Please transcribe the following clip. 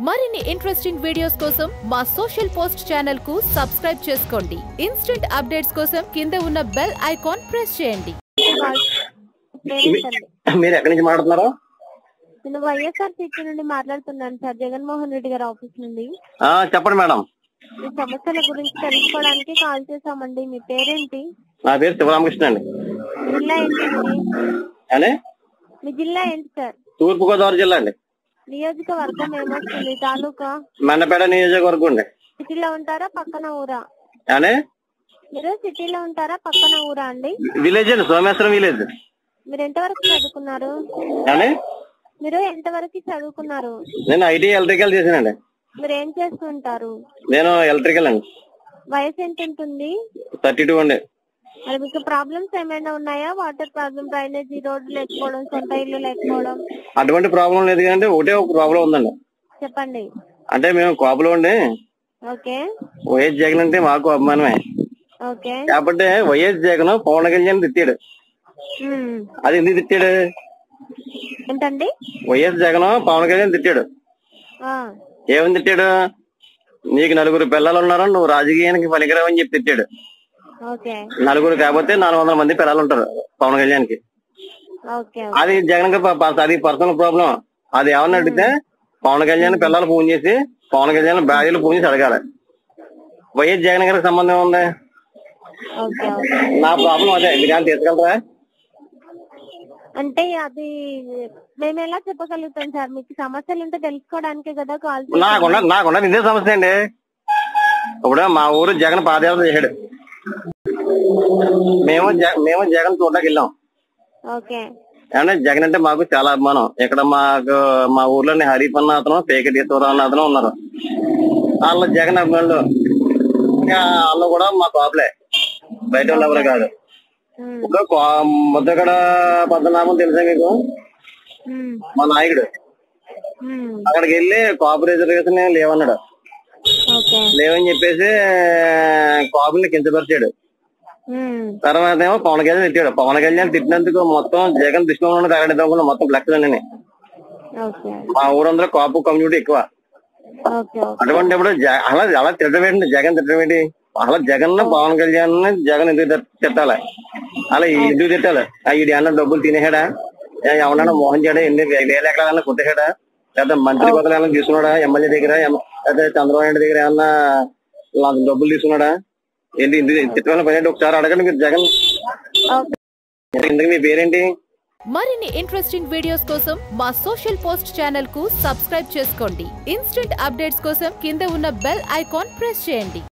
మరిన్ని interesting videos కోసం మా సోషల్ పోస్ట్ ఛానల్ కు సబ్స్క్రైబ్ చేసుకోండి ఇన్స్టెంట్ అప్డేట్స్ కోసం కింద ఉన్న బెల్ ఐకాన్ ప్రెస్ చేయండి పేరెంట్ అండి మీరు ఎక్కడి నుంచి మాట్లాడుతున్నారు నేను వైఎస్ఆర్ సిటీ నుండి మాట్లాడుతున్నాను సార్ జగన్మోహన్ రెడ్డి గారి ఆఫీస్ నుండి ఆ, చెప్పండి మేడం మీ సమస్యల గురించి తెలుసుకోవడానికి కాల్ చేశామండి మీ పేరేంటి నా పేరు శివరామకృష్ణ అండి మీ జిల్లా ఏంటండి అని మీ జిల్లా ఏంటి సార్ తూర్పుగోదావరి జిల్లా అండి నియోజకవర్గం ఏమొస్తుంది తాలూకా మెండపేట నియోజకవర్గం అండి సిటీలో ఉంటారా పక్కన ఊరా అని మీరు సిటీలో ఉంటారా పక్కన ఊరా అండి విలేజ్ అండి సోమేశ్వరం విలేజ్ మీరు ఎంతవరకు చదువుకున్నారు అని మీరు ఎంతవరకు చదువుకున్నారు నేను ఐటీ ఎలక్ట్రికల్ చేశానండి మీరు ఏం చేస్తుంటారు నేను ఎలక్ట్రికల్ అండి వయసు ఎంత ఉంటుంది థర్టీ టూ అండి మరి మీకు ప్రాబ్లమ్స్ ఏమైనా ఉన్నాయా వాటర్ ప్రాబ్లం డ్రైనేజీ రోడ్లు లేకపోవడం సొంత ఇల్లు లేకపోవడం అటువంటి ప్రాబ్లం లేదు కానీ ఒకటే ఒక ప్రాబ్లం ఉందండి చెప్పండి అంటే మేము కాపులో ఉండి ఓకే వైఎస్ జగన్ అంటే మాకు అభిమానమే ఓకే కాబట్టి వైఎస్ జగన్ పవన్ కళ్యాణ్ తిట్టాడు ఉమ్. అది ఎందుకు తిట్టాడు ఏంటండి వైఎస్ జగన్ పవన్ కళ్యాణ్ తిట్టాడు ఆ, ఏమని తిట్టాడు నీకు నలుగురు పిల్లలు ఉన్నారు నువ్వు రాజకీయానికి పనికిరావు అని చెప్పి తిట్టాడు ఓకే నలుగురు కాకపోతే నాలుగు వందల మంది పిల్లలు ఉంటారు పవన్ కళ్యాణ్ కి ఓకే అది జగన్ కి ప- ప- అది పర్సనల్ ప్రాబ్లం అది ఏమని అడిగితే పవన్ కళ్యాణ్ పిల్లలు ఫోన్ చేసి పవన్ కళ్యాణ్ భార్యలు ఫోన్ చేసి అడగాలి వైఎస్ జగన్ గారికి సంబంధం ఉంది ఓకే ఓకే నా ప్రాబ్లం అదే మీరు ఏమైనా తీసుకెళ్తారా అంటే అది మేము ఎలా చెప్పగలుగుతాం సార్ మీకు సమస్యలు ఉంటే తెలుసుకోవడానికే కదా కాల్ నాకున్న నాకున్న ఇదే సమస్య అండి ఇప్పుడు మా ఊరు జగన్ పాదయాత్ర చేశాడు మేము జ- మేము జగన్ చూడడానికి వెళ్ళాం ఓకే అంటే జగన్ అంటే మాకు చాలా అభిమానం ఇక్కడ మాకు మా ఊర్లోని హరీఫ్ అన్న అతను పేకటేశ్వరరావు అన్న అతను ఉన్నారు వాళ్ళు జగన్ అభిమానులు ఇంకా వాళ్ళు కూడా మా కాపులే బయట వాళ్ళు ఎవరు కాదు ఉమ్, ఇప్పుడు కో- ముద్దగడ పద్మనాభం తెలుసా మీకు ఉమ్, మా నాయకుడు ఉమ్, అక్కడికి వెళ్ళి కాపు రిజర్వేషన్ లేవన్నాడు ఓకే లేవని చెప్పేసి కాపుని కించపరిచాడు ఉమ్, తర్వాత ఏమో పవన్ కళ్యాణ్ తిట్టాడు పవన్ కళ్యాణ్ తిట్టినందుకు మొత్తం జగన్ దృష్టిలో తగడకుండా మొత్తం ఫ్లెక్స్ అన్నీ ఓకే మా ఊరందరూ కాపు కమ్యూనిటీ ఎక్కువ ఓకే ఓకే అటువంటి ఇప్పుడు జ- అలా అలా తిట్టడం ఏంటి జగన్ తిట్టడం ఏంటి అలా జగన్ పవన్ కళ్యాణ్ జగన్ ఎందుకు తిట్- తిట్టాలి అలా ఎందుకు తిట్టాలి ఆ ఈడు ఏమన్నా డబ్బులు తినేసాడా ఏ ఎవరన్నా మోహన్ చేయడా ఎన్ని వే- వేల ఎకరాలన్నా కొట్టేసాడా లేదా మంత్రి పదవులు ఏమన్నా తీసుకున్నాడా ఎమ్మెల్యే దగ్గర ఎమ్- లేదా చంద్రబాబు నాయుడు దగ్గర ఏమన్నా ఇలా డబ్బులు తీసుకున్నాడా ఏంటి ఎందుకు తిట్టడం పని ఒకసారి అడగండి మీరు జగన్ ఓకే ఎందుకు మీ పేరేంటి మరిన్ని ఇంట్రెస్టింగ్ వీడియోస్ కోసం మా సోషల్ పోస్ట్ ఛానల్ కు సబ్స్క్రైబ్ చేసుకోండి ఇన్స్టెంట్ అప్డేట్స్ కోసం కింద ఉన్న బెల్ ఐకాన్ ప్రెస్ చేయండి